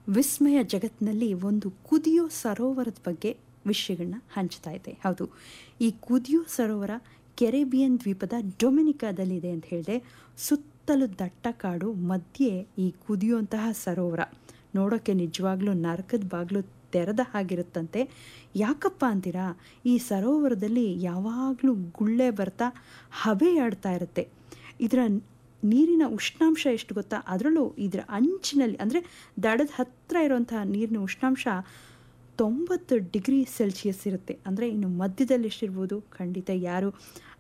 ವಿಸ್ಮಯ ಜಗತ್ತಿನಲ್ಲಿ ಒಂದು ಕುದಿಯೋ ಸರೋವರದ ಬಗ್ಗೆ ವಿಷಯಗಳನ್ನ ಹಂಚ್ತಾ ಇದೆ ಹೌದು ಈ ಕುದಿಯೋ ಸರೋವರ ಕೆರೆಬಿಯನ್ ದ್ವೀಪದ ಡೊಮಿನಿಕಾದಲ್ಲಿದೆ ಅಂತ ಹೇಳಿದೆ ಸುತ್ತಲೂ ದಟ್ಟ ಕಾಡು ಮಧ್ಯೆ ಈ ಕುದಿಯುವಂತಹ ಸರೋವರ ನೋಡೋಕ್ಕೆ ನಿಜವಾಗ್ಲೂ ನರಕದ ಬಾಗಿಲು ತೆರೆದ ಹಾಗಿರುತ್ತಂತೆ ಯಾಕಪ್ಪ ಅಂತೀರಾ ಈ ಸರೋವರದಲ್ಲಿ ಯಾವಾಗಲೂ ಗುಳ್ಳೆ ಬರ್ತಾ ಹಬೆಯಾಡ್ತಾ ಇರುತ್ತೆ ಇದರ ನೀರಿನ ಉಷ್ಣಾಂಶ ಎಷ್ಟು ಗೊತ್ತಾ ಅದರಲ್ಲೂ ಇದರ ಅಂಚಿನಲ್ಲಿ ಅಂದರೆ ದಡದ ಹತ್ತಿರ ಇರುವಂತಹ ನೀರಿನ ಉಷ್ಣಾಂಶ ತೊಂಬತ್ತು ಡಿಗ್ರಿ ಸೆಲ್ಸಿಯಸ್ ಇರುತ್ತೆ ಅಂದರೆ ಇನ್ನು ಮಧ್ಯದಲ್ಲಿ ಎಷ್ಟಿರ್ಬೋದು ಖಂಡಿತ ಯಾರು